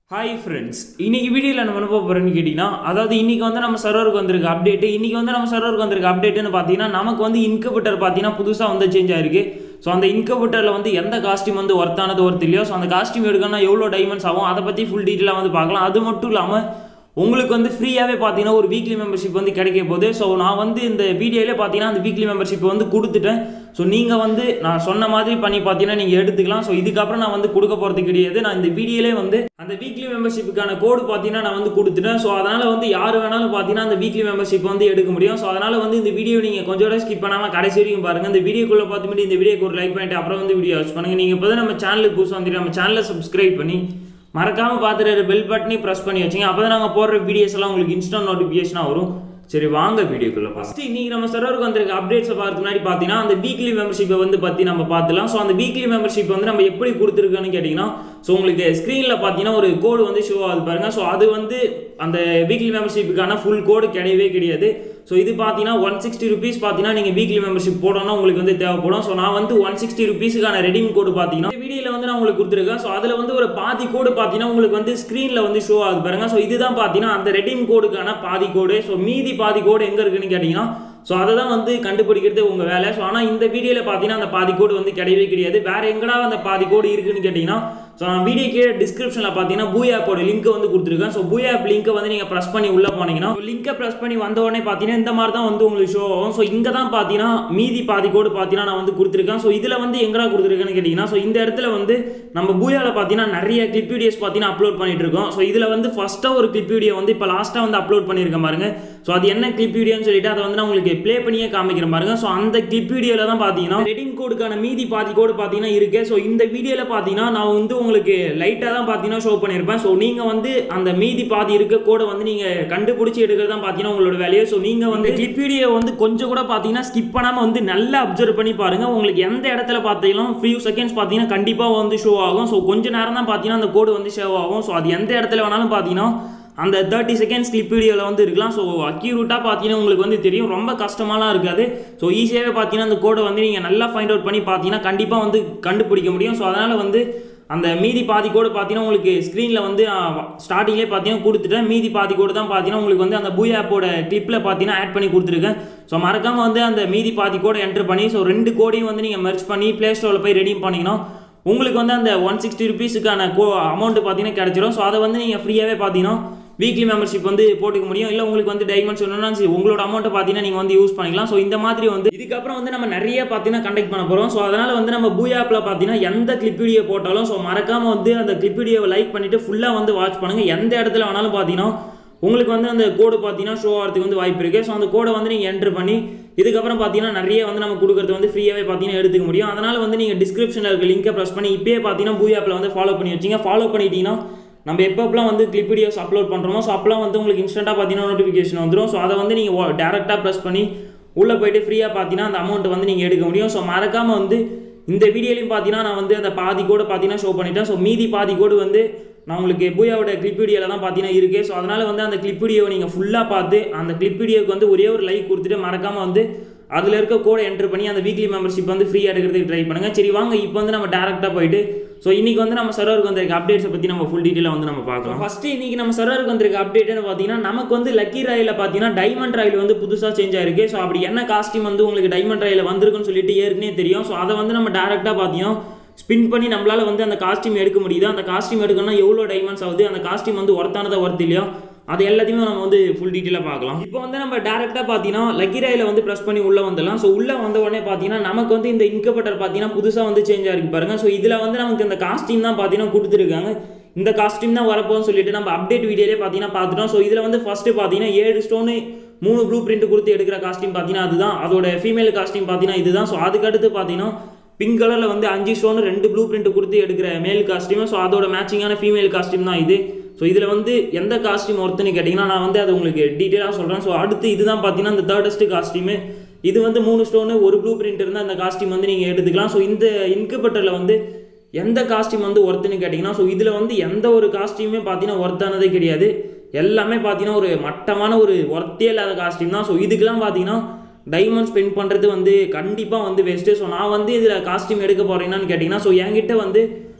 hi friends இன்னைக்கு வீடியோவில் நம்ம என்ன பார்க்க போகிறோன்னு கேட்டிங்கன்னா அதாவது இன்னைக்கு வந்து நம்ம சர்வருக்கு வந்திருக்க அப்டேட் இன்னைக்கு வந்து நம்ம சர்வருக்கு வந்திருக்க அப்டேட்னு பார்த்தீங்கன்னா நமக்கு வந்து இன்குபேட்டர் பார்த்தீங்கன்னா புதுசாக வந்து சேஞ்ச் ஆயிருக்கு ஸோ அந்த இன்குபேட்டரில் வந்து எந்த காஸ்டியூம் வந்து ஒர்த்தானது ஒர்த் இல்லையோ ஸோ அந்த காஸ்டியூம் எடுக்கணும்னா எவ்வளோ டைமண்ட்ஸ் ஆகும் அதை பற்றி ஃபுல் டீட்டெயிலாக வந்து பார்க்கலாம் அது மட்டும் இல்லாமல் உங்களுக்கு வந்து ஃப்ரீயாகவே பார்த்தீங்கன்னா ஒரு வீக்லி மெம்பர்ஷிப் வந்து கிடைக்க போகுது ஸோ நான் வந்து இந்த வீடியோவிலே பார்த்தீங்கன்னா அந்த வீக்லி மெம்பர்ஷிப் வந்து கொடுத்துட்டேன் ஸோ நீங்கள் வந்து நான் சொன்ன மாதிரி பண்ணி பார்த்தீங்கன்னா நீங்கள் எடுத்துக்கலாம் ஸோ இதுக்கப்புறம் நான் வந்து கொடுக்க போகிறது கிடையாது நான் இந்த வீடியோலே வந்து அந்த வீக்லி மெம்பர்ஷிப்புக்கான கோடு பார்த்தீங்கன்னா நான் வந்து கொடுத்துட்டேன் ஸோ அதனால் வந்து யார் வேணாலும் பார்த்தீங்கன்னா அந்த வீக்லி மெம்பர்ஷிப் வந்து எடுக்க முடியும் ஸோ அதனால் வந்து இந்த வீடியோ நீங்கள் கொஞ்சம் ஸ்கிப் பண்ணாமல் கடைசி வரைக்கும் பாருங்கள் இந்த வீடியோக்குள்ளே பார்த்துட்டு இந்த வீடியோக்கு ஒரு லைக் பண்ணிட்டு அப்புறம் வந்து வீடியோ வாட்ச் பண்ணுங்கள் நீங்கள் இப்போ நம்ம சேனலுக்கு புதுசாக வந்துட்டு நம்ம சேனலை சப்ஸ்கிரைப் பண்ணி மறக்காம பார்த்துட்டு பெல் பட்டனையும் ப்ரெஸ் பண்ணி வச்சுங்க அப்போ தான் நாங்கள் போடுற வீடியோஸ் எல்லாம் உங்களுக்கு இன்ஸ்டன்ட் நோட்டிஃபிகேஷனாக வரும் சரி வாங்க வீடியோக்குள்ள ஃபர்ஸ்ட் இன்னைக்கு நம்ம சர்வருக்கு வந்திருக்க அப்டேட்ஸை பார்த்து முன்னாடி பார்த்தீங்கன்னா அந்த வீக்லி மெம்பர்ஷிப்பை வந்து பற்றி நம்ம பார்த்துலாம் ஸோ அந்த வீக்லி மெம்பர்ஷிப் வந்து நம்ம எப்படி கொடுத்துருக்கோன்னு கேட்டிங்கன்னா ஸோ உங்களுக்கு ஸ்க்ரீனில் பார்த்தீங்கன்னா ஒரு கோடு வந்து ஷோ ஆகுது பாருங்க ஸோ அது வந்து அந்த வீக்லி மெம்பர்ஷிப்புக்கான ஃபுல் கோடு கிடையவே கிடையாது ஸோ இது பார்த்தீங்கன்னா ஒன் சிக்ஸ்டி ருபீஸ் பார்த்தீங்கன்னா நீங்கள் வீக்லி மெம்பர்ஷிப் போடணும் உங்களுக்கு வந்து தேவைப்படும் ஸோ நான் வந்து ஒன் சிக்ஸ்டி ருபீஸுக்கான ரெடீம் கோடு பார்த்தீங்கன்னா வீடியோவில் வந்து நான் உங்களுக்கு கொடுத்துருக்கேன் ஸோ அதில் வந்து ஒரு பாதி கோடு பார்த்தீங்கன்னா உங்களுக்கு வந்து ஸ்க்ரீனில் வந்து ஷோ ஆகுது பாருங்க ஸோ இதுதான் பார்த்தீங்கன்னா அந்த ரெடீம் கோடுக்கான பாதி கோடு ஸோ மீதி பாதி கோடு எங்கே இருக்குன்னு கேட்டிங்கன்னா ஸோ அதை தான் வந்து கண்டுபிடிக்கிறது உங்கள் வேலை ஸோ ஆனால் இந்த வீடியோவில் பார்த்தீங்கன்னா அந்த பாதி கோடு வந்து கிடையவே கிடையாது வேற எங்கடா அந்த பாதி கோடு இருக்குன்னு கேட்டிங்கன்னா ஸோ நான் வீடியோ கீழே டிஸ்கிரிப்ஷனில் பார்த்தீங்கன்னா பூ ஆப்போட லிங்க் வந்து கொடுத்துருக்கேன் ஸோ பூ ஆப் லிங்க்கை வந்து நீங்கள் ப்ரெஸ் பண்ணி உள்ளே போனீங்கன்னா லிங்கை ப்ரெஸ் பண்ணி வந்த உடனே பார்த்தீங்கன்னா இந்த மாதிரி தான் வந்து உங்களுக்கு ஷோ ஆகும் ஸோ இங்கே தான் பார்த்தீங்கன்னா மீதி பாதி கோடு பார்த்தீங்கன்னா நான் வந்து கொடுத்துருக்கேன் ஸோ இதில் வந்து எங்கடா கொடுத்துருக்கேன்னு கேட்டிங்கன்னா ஸோ இந்த இடத்துல வந்து நம்ம பூயாவில் பார்த்தீங்கன்னா நிறைய கிளிப் வீடியோஸ் பார்த்தீங்கன்னா அப்லோட் பண்ணிட்டு இருக்கோம் ஸோ இதில் வந்து ஃபஸ்ட்டாக ஒரு கிளிப் வீடியோ வந்து இப்போ லாஸ்ட்டாக வந்து அப்லோட் பண்ணியிருக்கேன் பாருங்க ஸோ அது என்ன கிளிப் வீடியோன்னு சொல்லிட்டு அதை வந்து நான் உங்களுக்கு ப்ளே பண்ணியே காமிக்கிறேன் பாருங்க ஸோ அந்த கிளிப் வீடியோவில் தான் பார்த்தீங்கன்னா ரெடிங் கோடுக்கான மீதி பாதி கோடு பார்த்தீங்கன்னா இருக்கு ஸோ இந்த வீடியோவில் பார்த்தீங்கன்னா நான் வந்து உங்களுக்கு லைட்டாக தான் பார்த்தீங்கன்னா ஷோ பண்ணியிருப்பேன் ஸோ நீங்கள் வந்து அந்த மீதி பாதி இருக்க கோடை வந்து நீங்கள் கண்டுபிடிச்சி எடுக்கிறது தான் பார்த்தீங்கன்னா உங்களோட வேலையை ஸோ நீங்கள் வந்து கிளிப் வீடியோ வந்து கொஞ்சம் கூட பார்த்தீங்கன்னா ஸ்கிப் பண்ணாமல் வந்து நல்லா அப்சர்வ் பண்ணி பாருங்க உங்களுக்கு எந்த இடத்துல பார்த்தீங்கன்னா ஃபியூ செகண்ட்ஸ் பார்த்தீங்கன்னா கண்டிப்பாக வந்து ஷோ ஆகும் ஸோ கொஞ்ச நேரம் தான் பார்த்தீங்கன்னா அந்த கோடு வந்து ஷோ ஆகும் ஸோ அது எந்த இடத்துல வேணாலும் பார்த்தீங்கன்னா அந்த தேர்ட்டி செகண்ட்ஸ் கிளிப் வீடியோவில் வந்து இருக்கலாம் ஸோ அக்யூரேட்டாக பார்த்தீங்கன்னா உங்களுக்கு வந்து தெரியும் ரொம்ப கஷ்டமாலாம் இருக்காது ஸோ ஈஸியாகவே பார்த்தீங்கன்னா அந்த கோடை வந்து நீங்கள் நல்லா ஃபைண்ட் அவுட் பண்ணி பார்த்தீங்கன்னா கண்டிப்பாக வந்து கண்டுபிடிக்க முடியும் ஸோ அதனால் வந்து அந்த மீதி பாதி கோடு பார்த்தீங்கன்னா உங்களுக்கு ஸ்க்ரீனில் வந்து ஸ்டார்டிங்லேயே பார்த்தீங்கன்னா கொடுத்துட்டேன் மீதி பாதி கோடு தான் பார்த்தீங்கன்னா உங்களுக்கு வந்து அந்த பூய் ஆப்போட கிளிப்பில் பார்த்தீங்கன்னா ஆட் பண்ணி கொடுத்துருக்கேன் ஸோ மறக்காமல் வந்து அந்த மீதி பாதி கோடை என்ட்ரு பண்ணி ஸோ ரெண்டு கோடையும் வந்து நீங்கள் மெர்ச் பண்ணி ப்ளே ஸ்டோரில் போய் ரெடீம் பண்ணிங்கன்னா உங்களுக்கு வந்து அந்த ஒன் சிக்ஸ்டி ருபீஸுக்கான கோ அமௌண்ட் பார்த்தீங்கன்னா கிடச்சிரும் ஸோ அதை வந்து நீங்கள் ஃப்ரீயாகவே பார்த்தீங்கன்னா வீக்லி மெம்பர்ஷிப் வந்து போட்டுக்க முடியும் இல்லை உங்களுக்கு வந்து டைமண்ட்ஸ் வேணும்னா சரி, உங்களோட அமௌண்ட்டை பார்த்தீங்கன்னா நீங்கள் வந்து யூஸ் பண்ணிக்கலாம் ஸோ இந்த மாதிரி வந்து இதுக்கப்புறம் வந்து நம்ம நிறைய பார்த்தீங்கன்னா கண்டக்ட் பண்ண போகிறோம் ஸோ அதனால் வந்து நம்ம பூ ஆப்பில் பார்த்தீங்கன்னா எந்த கிளிப் வீடியோ போட்டாலும் ஸோ மறக்காமல் வந்து அந்த கிளிப் வீடியோவை லைக் பண்ணிவிட்டு ஃபுல்லாக வந்து வாட்ச் பண்ணுங்கள் எந்த இடத்துல வேணாலும் பார்த்தீங்கன்னா உங்களுக்கு வந்து அந்த கோடு பார்த்தீங்கன்னா ஷோ ஆகிறதுக்கு வந்து வாய்ப்பு இருக்குது ஸோ அந்த கோடை வந்து நீங்கள் என்ட்ரு பண்ணி இதுக்கப்புறம் பார்த்தீங்கன்னா நிறைய வந்து நம்ம கொடுக்குறது வந்து ஃப்ரீயாகவே பார்த்தீங்கன்னா எடுத்துக்க முடியும் அதனால் வந்து நீங்கள் டிஸ்கிரிப்ஷனில் இருக்க லிங்கை ப்ரெஸ் பண்ணி இப்போயே பார்த்தீங்கன்னா பூ ஆப்பில் வந்து ஃபாலோ பண்ணி வச்சிங்க ஃபாலோ பண்ணிட்டீங்கன்னா நம்ம எப்பப்பெல்லாம் வந்து கிளிப் வீடியோஸ் அப்லோட் பண்ணுறோமோ ஸோ அப்போலாம் வந்து உங்களுக்கு இன்ஸ்டண்ட்டாக பார்த்தீங்கன்னா நோட்டிஃபிகேஷன் வந்துடும் ஸோ அதை வந்து நீங்கள் டேரெக்டாக ப்ரெஸ் பண்ணி உள்ளே போயிட்டு ஃப்ரீயாக பார்த்தீங்கன்னா அந்த அமௌண்ட்டை வந்து நீங்கள் எடுக்க முடியும் ஸோ மறக்காமல் வந்து இந்த வீடியோலையும் பார்த்தீங்கன்னா நான் வந்து அந்த பாதி கோடு பார்த்தீங்கன்னா ஷோ பண்ணிட்டேன் ஸோ மீதி பாதி கோடு வந்து நான் உங்களுக்கு பூயாவோட கிளிப் வீடியோவில் தான் பார்த்தீங்கன்னா இருக்குது ஸோ அதனால் வந்து அந்த கிளிப் வீடியோவை நீங்கள் ஃபுல்லாக பார்த்து அந்த கிளிப் வீடியோக்கு வந்து ஒரே ஒரு லைக் கொடுத்துட்டு மறக்காமல் வந்து அதில் இருக்க கோடை என்ட்ரு பண்ணி அந்த வீக்லி மெம்பர்ஷிப் வந்து ஃப்ரீயாக எடுக்கிறதுக்கு ட்ரை பண்ணுங்கள் சரி வாங்க இப்போ வந்து நம்ம டேரெக்டாக போயிட்டு ஸோ இன்னைக்கு வந்து நம்ம சர்வருக்கு வந்திருக்க அப்டேட்ஸை பற்றி நம்ம ஃபுல் டீட்டெயிலாக வந்து நம்ம பார்க்கலாம் ஃபஸ்ட்டு இன்னைக்கு நம்ம சர்வருக்கு வந்திருக்க அப்டேட்னு பார்த்தீங்கன்னா நமக்கு வந்து லக்கி ராயில் பார்த்தீங்கன்னா டைமண்ட் ராயில் வந்து புதுசாக சேஞ்ச் ஆயிருக்கு ஸோ அப்படி என்ன காஸ்டியூம் வந்து உங்களுக்கு டைமண்ட் ராயில் வந்திருக்குன்னு சொல்லிட்டு ஏற்கனவே தெரியும் ஸோ அதை வந்து நம்ம டேரெக்டாக பார்த்தீங்கன்னா ஸ்பின் பண்ணி நம்மளால வந்து அந்த காஸ்டியூம் எடுக்க முடியுது அந்த காஸ்டியூம் எடுக்கணும்னா எவ்வளோ டைமண்ட்ஸ் ஆகுது அந்த காஸ்டியூம் வந்து ஒர்த்தானதா ஒர்த் இல்லையா அது எல்லாத்தையுமே நம்ம வந்து ஃபுல் டீட்டெயிலாக பார்க்கலாம் இப்போ வந்து நம்ம டேரெக்டாக பார்த்தீங்கன்னா லக்கி ராயில் வந்து ப்ரெஸ் பண்ணி உள்ளே வந்துடலாம் ஸோ உள்ளே வந்த உடனே பார்த்தீங்கன்னா நமக்கு வந்து இந்த இன்கபட்டர் பார்த்தீங்கன்னா புதுசாக வந்து சேஞ்ச் ஆகிருக்கு பாருங்க ஸோ இதில் வந்து நமக்கு இந்த காஸ்டியூம் தான் பார்த்தீங்கன்னா கொடுத்துருக்காங்க இந்த காஸ்டியூம் தான் வரப்போகுதுன்னு சொல்லிட்டு நம்ம அப்டேட் வீடியோலே பார்த்தீங்கன்னா பார்த்துட்டோம் ஸோ இதில் வந்து ஃபஸ்ட்டு பார்த்தீங்கன்னா ஏழு ஸ்டோனு மூணு ப்ளூ பிரிண்ட் கொடுத்து எடுக்கிற காஸ்டியூம் பார்த்தீங்கன்னா அதுதான் அதோட ஃபீமேல் காஸ்டியூம் பார்த்தீங்கன்னா இதுதான் ஸோ அதுக்கடுத்து பார்த்தீங்கன்னா பிங்க் கலரில் வந்து அஞ்சு ஸ்டோனு ரெண்டு ப்ளூ பிரிண்ட் கொடுத்து எடுக்கிற மேல் காஸ்டியூம் ஸோ அதோட மேட்சிங்கான ஃபீமேல் காஸ்டியூம் தான் இது ஸோ இதில் வந்து எந்த காஸ்டியூம் ஒருத்தன்னு கேட்டிங்கன்னா நான் வந்து அது உங்களுக்கு டீட்டெயிலாக சொல்கிறேன் ஸோ அடுத்து இதுதான் பார்த்தீங்கன்னா இந்த தேர்டஸ்ட் காஸ்டியூமு இது வந்து மூணு ஸ்டோனு ஒரு ப்ளூ பிரிண்ட் இருந்தால் அந்த காஸ்டியூம் வந்து நீங்கள் எடுத்துக்கலாம் ஸோ இந்த இன்குபேட்டரில் வந்து எந்த காஸ்டியூம் வந்து ஒர்த்துன்னு கேட்டிங்கன்னா ஸோ இதில் வந்து எந்த ஒரு காஸ்டியூமே பார்த்தீங்கன்னா ஒர்த்தானதே கிடையாது எல்லாமே பார்த்தீங்கன்னா ஒரு மட்டமான ஒரு ஒர்த்தே இல்லாத காஸ்டியூம் தான் ஸோ இதுக்கெல்லாம் பார்த்தீங்கன்னா டைமண்ட் ஸ்பெண்ட் பண்ணுறது வந்து கண்டிப்பாக வந்து வேஸ்ட்டு ஸோ நான் வந்து இதில் காஸ்டியூம் எடுக்க போகிறேன்னு கேட்டிங்கன்னா ஸோ என்கிட்ட வந்து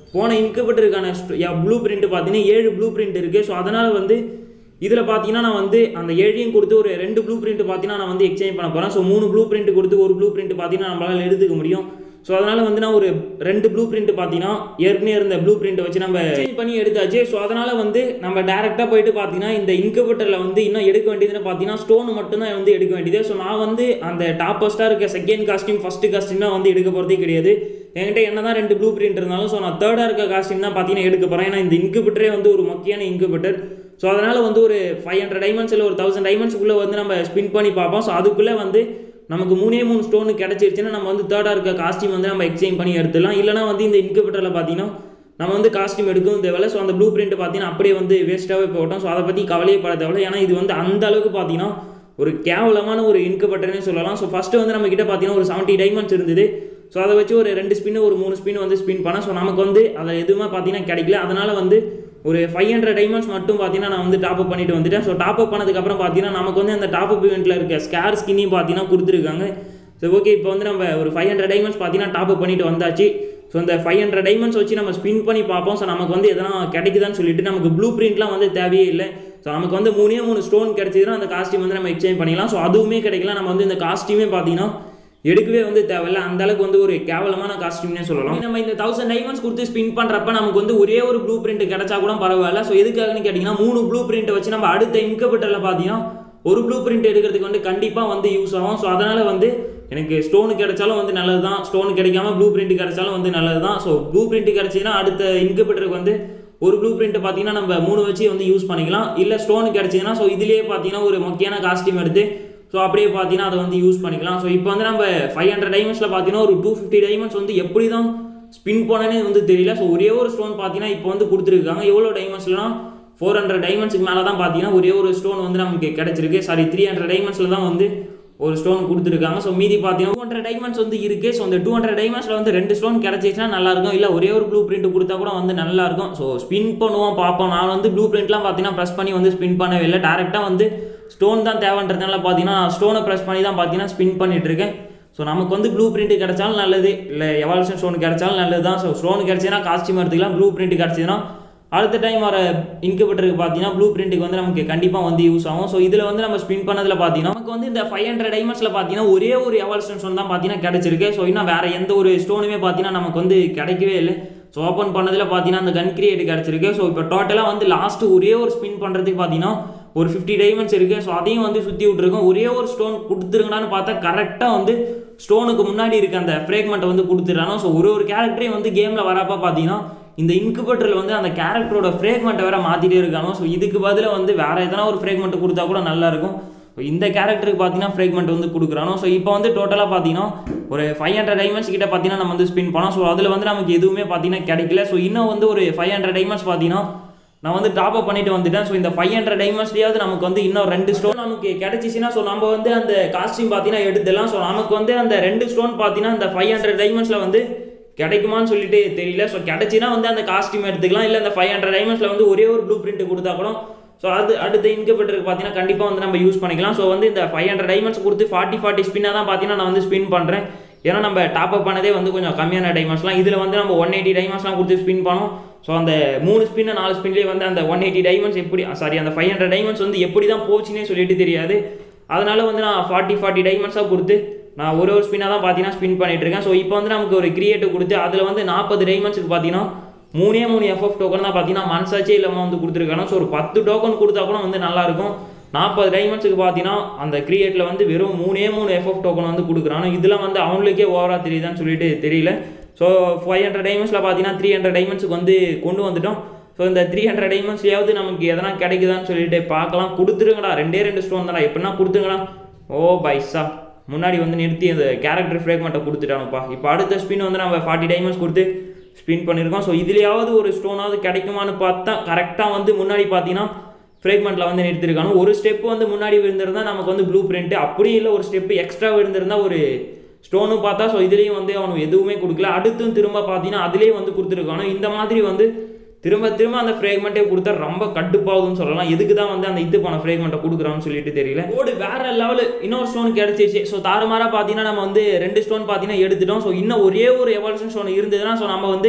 போன இன்குபேட்டருக்கான ப்ளூ பிரிண்ட் பார்த்தீங்கன்னா ஏழு ப்ளூ பிரிண்ட் இருக்குது ஸோ அதனால் வந்து இதில் பார்த்தீங்கன்னா நான் வந்து அந்த ஏழையும் கொடுத்து ஒரு ரெண்டு ப்ளூ பிரிண்ட் பார்த்தீங்கன்னா நான் வந்து எக்ஸ்சேஞ்ச் பண்ண போகிறேன் ஸோ மூணு ப்ளூ பிரிண்ட் கொடுத்து ஒரு ப்ளூ பிரிண்ட் பார்த்தீங்கன்னா நம்மளால் எடுத்துக்க முடியும் ஸோ அதனால் வந்து நான் ஒரு ரெண்டு ப்ளூ பிரிண்ட் பார்த்தீங்கன்னா ஏற்கனவே இருந்த ப்ளூ பிரிண்ட் வச்சு நம்ம சேஞ்ச் பண்ணி எடுத்தாச்சு ஸோ அதனால் வந்து நம்ம டேரெக்டாக போயிட்டு பார்த்தீங்கன்னா இந்த இன்குபேட்டரில் வந்து இன்னும் எடுக்க வேண்டியதுன்னு பார்த்தீங்கன்னா ஸ்டோன் மட்டும்தான் வந்து எடுக்க வேண்டியது ஸோ நான் வந்து அந்த டாப் ஃபஸ்ட்டாக இருக்க செகண்ட் காஸ்டியூம் ஃபஸ்ட்டு காஸ்டியூம் வந்து எடுக்க போகிறதே கிடையாது என்கிட்ட என்ன தான் ரெண்டு ப்ளூ பிரிண்ட் இருந்தாலும் ஸோ நான் தேர்டாக இருக்க காஸ்டியூம் தான் பார்த்தீங்கன்னா எடுக்க போகிறேன் ஏன்னா இந்த இன்குபேட்டரே வந்து ஒரு முக்கியமான இன்குபேட்டர் ஸோ அதனால் வந்து ஒரு ஃபைவ் ஹண்ட்ரட் டைமண்ட்ஸ் இல்லை ஒரு தௌசண்ட் டைமண்ட்ஸ்க்குள்ளே வந்து நம்ம ஸ்பின் பண்ணி பார்ப்போம் ஸோ அதுக்குள்ளே வந்து நமக்கு மூணே மூணு ஸ்டோனு கிடச்சிருச்சுன்னா நம்ம வந்து தேர்டாக இருக்க காஸ்டியூம் வந்து நம்ம எக்ஸ்சேஞ்ச் பண்ணி எடுத்துடலாம் இல்லைனா வந்து இந்த இன்குபேட்டரில் பார்த்தீங்கன்னா நம்ம வந்து காஸ்டியூம் எடுக்கவும் தேவையில்ல ஸோ அந்த ப்ளூ பிரிண்ட் பார்த்தீங்கன்னா அப்படியே வந்து வேஸ்ட்டாகவே போட்டோம் ஸோ அதை பற்றி கவலையே பட தேவையில்ல ஏன்னா இது வந்து அந்த அளவுக்கு பார்த்தீங்கன்னா ஒரு கேவலமான ஒரு இன்குபேட்டர்னே சொல்லலாம் ஸோ ஃபஸ்ட்டு வந்து நம்ம கிட்ட பார்த்தீங்கன்னா ஒரு செவன்ட்டி டைமண்ட்ஸ் இருந்தது ஸோ அதை வச்சு ஒரு ரெண்டு ஸ்பின்னு ஒரு மூணு ஸ்பின் வந்து ஸ்பின் பண்ணேன் ஸோ நமக்கு வந்து அதில் எதுவுமே பார்த்தீங்கன்னா கிடைக்கல அதனால் வந்து ஒரு ஃபைவ் ஹண்ட்ரட் டைமண்ட்ஸ் மட்டும் பார்த்தீங்கன்னா நான் வந்து டாப் அப் பண்ணிட்டு வந்துட்டேன் ஸோ டாப் அப் பண்ணதுக்கப்புறம் பார்த்தீங்கன்னா நமக்கு வந்து அந்த டாப் அப் இவெண்ட்டில் இருக்க ஸ்கேர் ஸ்கின்னையும் பார்த்தீங்கன்னா கொடுத்துருக்காங்க ஸோ ஓகே இப்போ வந்து நம்ம ஒரு ஃபைவ் ஹண்ட்ரட் டைமண்ட்ஸ் பார்த்தீங்கன்னா டாப் அப் பண்ணிட்டு வந்தாச்சு ஸோ இந்த ஃபைவ் ஹண்ட்ரட் டைமண்ட்ஸ் வச்சு நம்ம ஸ்பின் பண்ணி பார்ப்போம் ஸோ நமக்கு வந்து எதனா கிடைக்குதான்னு சொல்லிட்டு நமக்கு ப்ளூ பிரிண்ட்லாம் வந்து தேவையே இல்லை ஸோ நமக்கு வந்து மூணே மூணு ஸ்டோன் கிடைச்சதுன்னா அந்த காஸ்டியூம் வந்து நம்ம எக்ஸ்சேஞ்ச் பண்ணிக்கலாம் ஸோ அதுவுமே கிடைக்கல நம்ம வந்து இந்த காஸ்டியூமே பார்த்தீங்கன்னா எடுக்கவே வந்து தேவையில்ல அந்த அளவுக்கு வந்து ஒரு கேவலமான காஸ்டியூம்னே சொல்லலாம் நம்ம இந்த தௌசண்ட் டைமண்ட்ஸ் கொடுத்து ஸ்பின் பண்ணுறப்ப நமக்கு வந்து ஒரே ஒரு ப்ளூ பிரிண்ட் கிடைச்சா கூட பரவாயில்ல ஸோ எதுக்காகன்னு கேட்டிங்கன்னா மூணு ப்ளூ பிரிண்ட் வச்சு நம்ம அடுத்த இன்கபெட்டரில் பார்த்தீங்கன்னா ஒரு ப்ளூ பிரிண்ட் எடுக்கிறதுக்கு வந்து கண்டிப்பாக வந்து யூஸ் ஆகும் ஸோ அதனால் வந்து எனக்கு ஸ்டோனு கிடைச்சாலும் வந்து நல்லது தான் ஸ்டோன் கிடைக்காம ப்ளூ பிரிண்ட் கிடைச்சாலும் வந்து நல்லது தான் ஸோ ப்ளூ பிரிண்ட் கிடைச்சின்னா அடுத்த இன்கபெட்டருக்கு வந்து ஒரு ப்ளூ பிரிண்ட் பார்த்தீங்கன்னா நம்ம மூணு வச்சு வந்து யூஸ் பண்ணிக்கலாம் இல்லை ஸ்டோன் கிடச்சிதுன்னா ஸோ இதுலேயே பார்த்தீங்கன்னா ஒரு முக்கியமான காஸ்டியூம் எடுத்து ஸோ அப்படியே பார்த்தீங்கன்னா அதை வந்து யூஸ் பண்ணிக்கலாம் ஸோ இப்போ வந்து நம்ம ஃபைவ் ஹண்ட்ரட் டைமண்ட்ஸில் பார்த்தீங்கன்னா ஒரு டூ ஃபிஃப்டி டைமண்ட்ஸ் வந்து எப்படி தான் ஸ்பின் போனேனே வந்து தெரியல ஸோ ஒரே ஒரு ஸ்டோன் பார்த்தீங்கன்னா இப்போ வந்து கொடுத்துருக்காங்க எவ்வளோ டைமண்ட்ஸ்லாம் ஃபோர் ஹண்ட்ரட் டைமண்ட்ஸ்க்கு மேலே தான் பார்த்தீங்கன்னா ஒரே ஒரு ஸ்டோன் வந்து நமக்கு கிடச்சிருக்கு சாரி த்ரீ ஹண்ட்ரட் டைமண்ட்ஸில் தான் வந்து ஒரு ஸ்டோன் கொடுத்துருக்காங்க ஸோ மீதி பார்த்தீங்கன்னா டூ ஹண்ட்ரட் டைமண்ட்ஸ் வந்து இருக்குது ஸோ அந்த டூ ஹண்ட்ரட் டைமண்ட்ஸில் வந்து ரெண்டு ஸ்டோன் கிடச்சிச்சுன்னா நல்லாயிருக்கும் இல்லை ஒரே ஒரு ப்ளூ பிரிண்ட் கொடுத்தா கூட வந்து நல்லாயிருக்கும் ஸோ ஸ்பின் பண்ணுவோம் பார்ப்போம் நான் வந்து ப்ளூ பிரிண்ட்லாம் பார்த்தீங்கன்னா ப்ரெஸ் பண்ணி வந்து ஸ்பின் பண்ணவே இல்லை டேரெக்டாக வந்து ஸ்டோன் தான் தேவைன்றதுனால பார்த்தீங்கன்னா ஸ்டோனை ப்ரெஸ் பண்ணி தான் பார்த்தீங்கன்னா ஸ்பின் பண்ணிட்டு இருக்கேன் ஸோ நமக்கு வந்து ப்ளூ பிரிண்ட் கிடைச்சாலும் நல்லது இல்லை எவால்யூஷன் ஸ்டோன் கிடைச்சாலும் நல்லது தான் ஸோ ஸ்டோன் கிடைச்சதுன்னா காஸ்டியூம் எடுத்துக்கலாம் ப்ளூ பிரிண்ட் கிடச்சதுன்னா அடுத்த டைம் வர இன்குபேட்டருக்கு பார்த்தீங்கன்னா ப்ளூ பிரிண்ட்டுக்கு வந்து நமக்கு கண்டிப்பாக வந்து யூஸ் ஆகும் ஸோ இதில் வந்து நம்ம ஸ்பின் பண்ணதில் பார்த்தீங்கன்னா நமக்கு வந்து இந்த ஃபைவ் ஹண்ட்ரட் டைமண்ட்ஸில் பார்த்தீங்கன்னா ஒரே ஒரு எவால்யூஷன் ஸ்டோன் தான் பார்த்தீங்கன்னா கிடச்சிருக்கு ஸோ இன்னும் வேறு எந்த ஒரு ஸ்டோனுமே பார்த்தீங்கன்னா நமக்கு வந்து கிடைக்கவே இல்லை ஸோ ஓப்பன் பண்ணதில் பார்த்தீங்கன்னா அந்த கன் கிரியேட் கிடச்சிருக்கு ஸோ இப்போ டோட்டலாக வந்து லாஸ்ட்டு ஒரே ஒரு ஸ்பின் பண்ணுறதுக்கு பார்த்தீங்கன்னா ஒரு ஃபிஃப்டி டைமண்ட்ஸ் இருக்குது ஸோ அதையும் வந்து சுற்றி விட்ருக்கோம் ஒரே ஒரு ஸ்டோன் கொடுத்துருங்களான்னு பார்த்தா கரெக்டாக வந்து ஸ்டோனுக்கு முன்னாடி இருக்க அந்த ஃப்ரேக்மெண்ட்டை வந்து கொடுத்துட்றானோ ஸோ ஒரு ஒரு கேரக்டரையும் வந்து கேமில் வரப்போ பார்த்தீங்கன்னா இந்த இன்குபேட்டரில் வந்து அந்த கேரக்டரோட ஃப்ரேக்மெண்ட்டை வேற மாற்றிட்டே இருக்கானோ ஸோ இதுக்கு பதிலாக வந்து வேறு எதனா ஒரு ஃப்ரேக்மெண்ட் கொடுத்தா கூட நல்லாயிருக்கும் ஸோ இந்த கேரக்டருக்கு பார்த்தீங்கன்னா ஃப்ரேக்மெண்ட் வந்து கொடுக்குறானோ ஸோ இப்போ வந்து டோட்டலாக பார்த்தீங்கன்னா ஒரு ஃபைவ் ஹண்ட்ரட் டைமண்ட்ஸ் கிட்ட பார்த்தீங்கன்னா நம்ம வந்து ஸ்பின் பண்ணோம் ஸோ அதில் வந்து நமக்கு எதுவுமே பார்த்தீங்கன்னா கிடைக்கல ஸோ இன்னும் வந்து ஒரு ஃபைவ் ஹண்ட்ரட் டைமண்ட்ஸ் பார்த்தீங்கன்னா நான் வந்து டாப் அப் பண்ணிட்டு வந்துட்டேன் ஸோ இந்த ஃபைவ் ஹண்ட்ரட் டைமண்ட்ஸ்லேயாவது நமக்கு வந்து இன்னும் ரெண்டு ஸ்டோன் நமக்கு கிடைச்சிச்சுன்னா ஸோ நம்ம வந்து அந்த காஸ்டியூம் பார்த்தீங்கன்னா எடுத்துடலாம் ஸோ நமக்கு வந்து அந்த ரெண்டு ஸ்டோன் பார்த்தீங்கன்னா அந்த ஃபைவ் ஹண்ட்ரட் டைமண்ட்ஸில் வந்து கிடைக்குமான்னு சொல்லிட்டு தெரியல ஸோ கிடைச்சினா வந்து அந்த காஸ்டியூம் எடுத்துக்கலாம் இல்லை அந்த ஃபைவ் ஹண்ட்ரட் டைமண்ட்ஸில் வந்து ஒரே ஒரு ப்ளூ பிரிண்ட் கொடுத்தா கூட ஸோ அது அடுத்த இன்கபெட்டருக்கு பார்த்தீங்கன்னா கண்டிப்பாக வந்து நம்ம யூஸ் பண்ணிக்கலாம் ஸோ வந்து இந்த ஃபைவ் ஹண்ட்ரட் டைமண்ட்ஸ் கொடுத்து ஃபார்ட்டி ஃபார்ட்டி ஸ்பின்னாக தான் பார்த்தீங்கன்னா நான் வந்து ஸ்பின் பண்ணுறேன் ஏன்னா நம்ம டாப் அப் பண்ணதே வந்து கொஞ்சம் கம்மியான டைமண்ட்ஸ்லாம் இதில் வந்து நம்ம ஒன் எயிட்டி டைமண்ட்ஸ்லாம் கொடுத்து ஸ்பின் பண்ணோம் ஸோ அந்த மூணு ஸ்பின்னு நாலு ஸ்பின்லேயே வந்து அந்த ஒன் எயிட்டி டைமண்ட்ஸ் எப்படி சாரி அந்த ஃபைவ் ஹண்ட்ரட் டைமண்ட்ஸ் வந்து எப்படி தான் போச்சுன்னே சொல்லிட்டு தெரியாது அதனால வந்து நான் ஃபார்ட்டி ஃபார்ட்டி டைமண்ட்ஸாக கொடுத்து நான் ஒரு ஒரு ஸ்பின்னாக தான் பார்த்தீங்கன்னா ஸ்பின் பண்ணிட்டு இருக்கேன் ஸோ இப்போ வந்து நமக்கு ஒரு கிரியேட்டிவ் கொடுத்து அதில் வந்து நாற்பது டைமண்ட்ஸுக்கு பார்த்தீங்கன்னா மூணே மூணு எஃப்எஃப் டோக்கன் தான் பார்த்தீங்கன்னா மனசாச்சே இல்லாமல் வந்து கொடுத்துருக்காங்க ஸோ ஒரு பத்து டோக்கன் கொடுத்தா கூட வந்து நல்லாயிருக்கும் நாற்பது டைமண்ட்ஸுக்கு பார்த்தீங்கன்னா அந்த கிரியேட்டில் வந்து வெறும் மூணே மூணு எஃப்எஃப் டோக்கன் வந்து கொடுக்குறாங்க இதெல்லாம் வந்து அவங்களுக்கே ஓவராக தெரியுதான்னு சொல்லிட்டு தெரியல ஸோ ஃபைவ் ஹண்ட்ரட் டைமண்ட்ஸில் பார்த்தீங்கன்னா த்ரீ ஹண்ட்ரட் டைமண்ட்ஸுக்கு வந்து கொண்டு வந்துட்டோம் ஸோ இந்த த்ரீ ஹண்ட்ரட் டைமண்ட்ஸ்லையாவது நமக்கு எதனா கிடைக்குதான்னு சொல்லிட்டு பார்க்கலாம் கொடுத்துருங்கடா ரெண்டே ரெண்டு ஸ்டோன் தானே எப்படின்னா கொடுத்துருங்கடா ஓ பைசா முன்னாடி வந்து நிறுத்தி அந்த கேரக்டர் ஃப்ரேக்மெண்ட்டை கொடுத்துட்டானுப்பா இப்போ அடுத்த ஸ்பின் வந்து நம்ம ஃபார்ட்டி டைமண்ட்ஸ் கொடுத்து ஸ்பின் பண்ணியிருக்கோம் ஸோ இதுலையாவது ஒரு ஸ்டோனாவது கிடைக்குமான்னு பார்த்தா கரெக்டாக வந்து முன்னாடி பார்த்தீங்கன்னா ஃப்ரேக்மெண்ட்டில் வந்து நிறுத்திருக்காங்க ஒரு ஸ்டெப் வந்து முன்னாடி விழுந்திருந்தா நமக்கு வந்து ப்ளூ பிரிண்ட்டு அப்படி இல்லை ஒரு ஸ்டெப் எக்ஸ்ட்ரா விழுந்திருந்தா ஒரு ஸ்டோனும் பார்த்தா ஸோ இதுலேயும் வந்து அவனுக்கு எதுவுமே கொடுக்கல அடுத்தும் திரும்ப பார்த்தீங்கன்னா அதுலேயே வந்து கொடுத்துருக்கானோ இந்த மாதிரி வந்து திரும்ப திரும்ப அந்த ஃப்ரேக்மெண்ட்டே கொடுத்தா ரொம்ப கட்டுப்பாகுதுன்னு சொல்லலாம் எதுக்கு தான் வந்து அந்த இது பண்ண ஃப்ரேக்மெண்ட்டை கொடுக்குறான்னு சொல்லிட்டு தெரியல ஓடு வேற லெவலு இன்னொரு ஸ்டோன் கிடச்சிருச்சு ஸோ தாறுமாறாக பார்த்தீங்கன்னா நம்ம வந்து ரெண்டு ஸ்டோன் பார்த்தீங்கன்னா எடுத்துட்டோம் ஸோ இன்னும் ஒரே ஒரு எவால்யூஷன் ஸ்டோன் இருந்ததுன்னா ஸோ நம்ம வந்து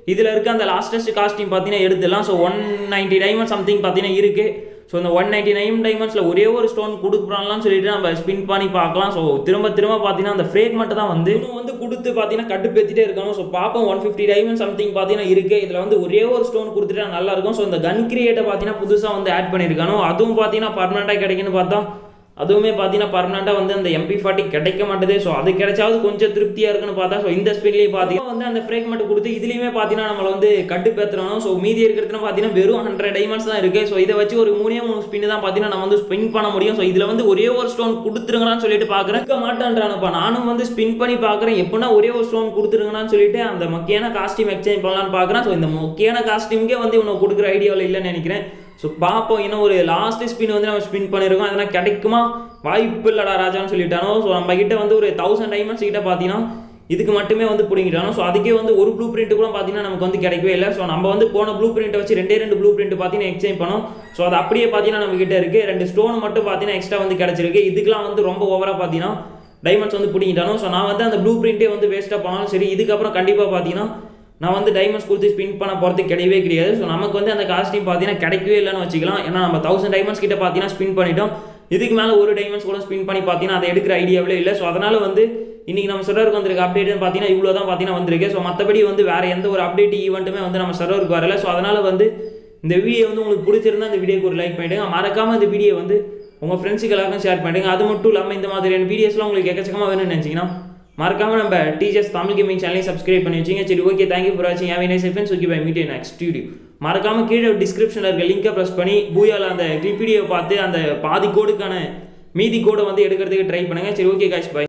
இதில் இருக்க அந்த லாஸ்டஸ்ட் காஸ்டியூம் பார்த்தீங்கன்னா எடுத்துடலாம் so one ninety diamond something பார்த்தீங்கன்னா இருக்குது ஸோ இந்த ஒன் நைன்ட்டி நைன் டைமண்ட்ஸில் ஒரே ஒரு ஸ்டோன் கொடுக்குறாங்களான்னு சொல்லிட்டு நம்ம ஸ்பின் பண்ணி பார்க்கலாம் ஸோ திரும்ப திரும்ப பார்த்தீங்கன்னா அந்த ஃப்ரேக் மட்டும் தான் வந்து இன்னும் வந்து கொடுத்து பார்த்தீங்கன்னா கட்டுப்பேற்றிட்டே இருக்கணும் ஸோ பார்ப்போம் ஒன் ஃபிஃப்டி டைமண்ட் சம்திங் பார்த்தீங்கன்னா இருக்குது இதில் வந்து ஒரே ஒரு ஸ்டோன் கொடுத்துட்டா நல்லா இருக்கும் ஸோ இந்த கன் கிரியேட்டை பார்த்தீங்கன்னா புதுசாக வந்து ஆட் பண்ணியிருக்கானோ அதுவும் பார்த்தீங்கன்னா பர்மனெண்ட்டாக கிடைக்குன்னு பார்த்தா அதுவுமே பார்த்தீங்கன்னா பர்மனெண்ட்டாக வந்து அந்த எம்பி ஃபார்ட்டி கிடைக்க மாட்டேது ஸோ அது கிடைச்சாவது கொஞ்சம் திருப்தியாக இருக்குன்னு பார்த்தா ஸோ இந்த ஸ்பின்லேயே பார்த்தீங்கன்னா வந்து அந்த ஃப்ரேக் மட்டும் கொடுத்து இதுலேயுமே பார்த்தீங்கன்னா நம்மளை வந்து கட்டுப்பேற்றணும் ஸோ மீதி இருக்கிறதுல பார்த்தீங்கன்னா வெறும் ஹண்ட்ரட் டைமண்ட்ஸ் தான் இருக்குது ஸோ இதை வச்சு ஒரு மூணே மூணு ஸ்பின் தான் பார்த்தீங்கன்னா நம்ம வந்து ஸ்பின் பண்ண முடியும் ஸோ இதில் வந்து ஒரே ஒரு ஸ்டோன் கொடுத்துருங்களான்னு சொல்லிட்டு பார்க்குறேன் இருக்க மாட்டேன்றானப்பா நானும் வந்து ஸ்பின் பண்ணி பார்க்குறேன் எப்படின்னா ஒரே ஒரு ஸ்டோன் கொடுத்துருங்கன்னு சொல்லிட்டு அந்த மொக்கையான காஸ்டியூம் எக்ஸ்சேஞ்ச் பண்ணலான்னு பார்க்குறேன் ஸோ இந்த மொக்கையான காஸ்டியூம்கே வந்து இவனை கொடுக்குற ஐடியாவில் இல்லைன்னு நினைக்கிறேன் ஸோ பார்ப்போம் இன்னும் ஒரு லாஸ்ட் ஸ்பின் வந்து நம்ம ஸ்பின் பண்ணியிருக்கோம் அதெல்லாம் கிடைக்குமா வாய்ப்பு இல்லடா ராஜான்னு சொல்லிட்டானோ ஸோ நம்ம கிட்ட வந்து ஒரு தௌசண்ட் டைமண்ட்ஸ் கிட்ட பார்த்தீங்கன்னா இதுக்கு மட்டுமே வந்து பிடிங்கிட்டானோ ஸோ அதுக்கே வந்து ஒரு ப்ளூ பிரிண்ட் கூட பார்த்தீங்கன்னா நமக்கு வந்து கிடைக்கவே இல்லை ஸோ நம்ம வந்து போன ப்ளூ பிரிண்ட்டை வச்சு ரெண்டே ரெண்டு ப்ளூ பிரிண்ட் பார்த்தீங்கன்னா எக்ஸ்சேஞ்ச் பண்ணோம் ஸோ அது அப்படியே பார்த்தீங்கன்னா நம்ம கிட்ட இருக்குது ரெண்டு ஸ்டோன் மட்டும் பார்த்தீங்கன்னா எக்ஸ்ட்ரா வந்து கிடச்சிருக்கு இதுக்கெலாம் வந்து ரொம்ப ஓவராக பார்த்தீங்கன்னா டைமண்ட்ஸ் வந்து பிடிங்கிட்டானோ ஸோ நான் வந்து அந்த ப்ளூ பிரிண்ட்டே வந்து வேஸ்ட்டாக பண்ணாலும் சரி இதுக்கப்புறம் கண்டிப்பாக பார்த்தீங்கன்னா நான் வந்து டைமண்ட்ஸ் கொடுத்து ஸ்பின் பண்ண போகிறது கிடையவே கிடையாது ஸோ நமக்கு வந்து அந்த காஸ்டியூம் பார்த்தீங்கன்னா கிடைக்கவே இல்லைன்னு வச்சுக்கலாம் ஏன்னா நம்ம தௌசண்ட் டைமண்ட்ஸ் கிட்ட பார்த்தீங்கன்னா ஸ்பின் பண்ணிட்டோம் இதுக்கு மேலே ஒரு டைமண்ட்ஸ் கூட ஸ்பின் பண்ணி பார்த்தீங்கன்னா அதை எடுக்கிற ஐடியாவிலே இல்லை ஸோ அதனால் வந்து இன்றைக்கி நம்ம சர்வருக்கு வந்திருக்க அப்டேட்னு பார்த்தீங்கன்னா இவ்வளோ தான் பார்த்தீங்கன்னா வந்திருக்கு ஸோ மற்றபடி வந்து வேறு எந்த ஒரு அப்டேட் ஈவெண்ட்டுமே வந்து நம்ம சர்வருக்கு வரல ஸோ அதனால் வந்து இந்த வீடியோ வந்து உங்களுக்கு பிடிச்சிருந்தா இந்த வீடியோக்கு ஒரு லைக் பண்ணிவிடுங்க மறக்காமல் இந்த வீடியோ வந்து உங்கள் ஃப்ரெண்ட்ஸுக்கு எல்லாருக்கும் ஷேர் பண்ணிடுங்க அது மட்டும் இல்லாமல் இந்த மாதிரியான வீடியோஸ்லாம் உங்களுக்கு எக்கச்சக்கமாக வேணும்னு நினச்சிங்கன்னா மறக்காம நம்ம டீச்சர்ஸ் தமிழ் கேமிங் சேனலையும் சப்ஸ்கிரைப் பண்ணி வச்சிங்க சரி ஓகே தேங்க்யூ ஃபார் வாட்சிங் have nice friends okay bye meet next studio மறக்காம கீழே டிஸ்கிரிப்ஷனில் இருக்க லிங்கை ப்ரெஸ் பண்ணி பூயால் அந்த கிளிப் வீடியோ பார்த்து அந்த பாதி கோடுக்கான மீதி கோடை வந்து எடுக்கிறதுக்கு ட்ரை பண்ணுங்கள் சரி ஓகே காய்ஸ் பை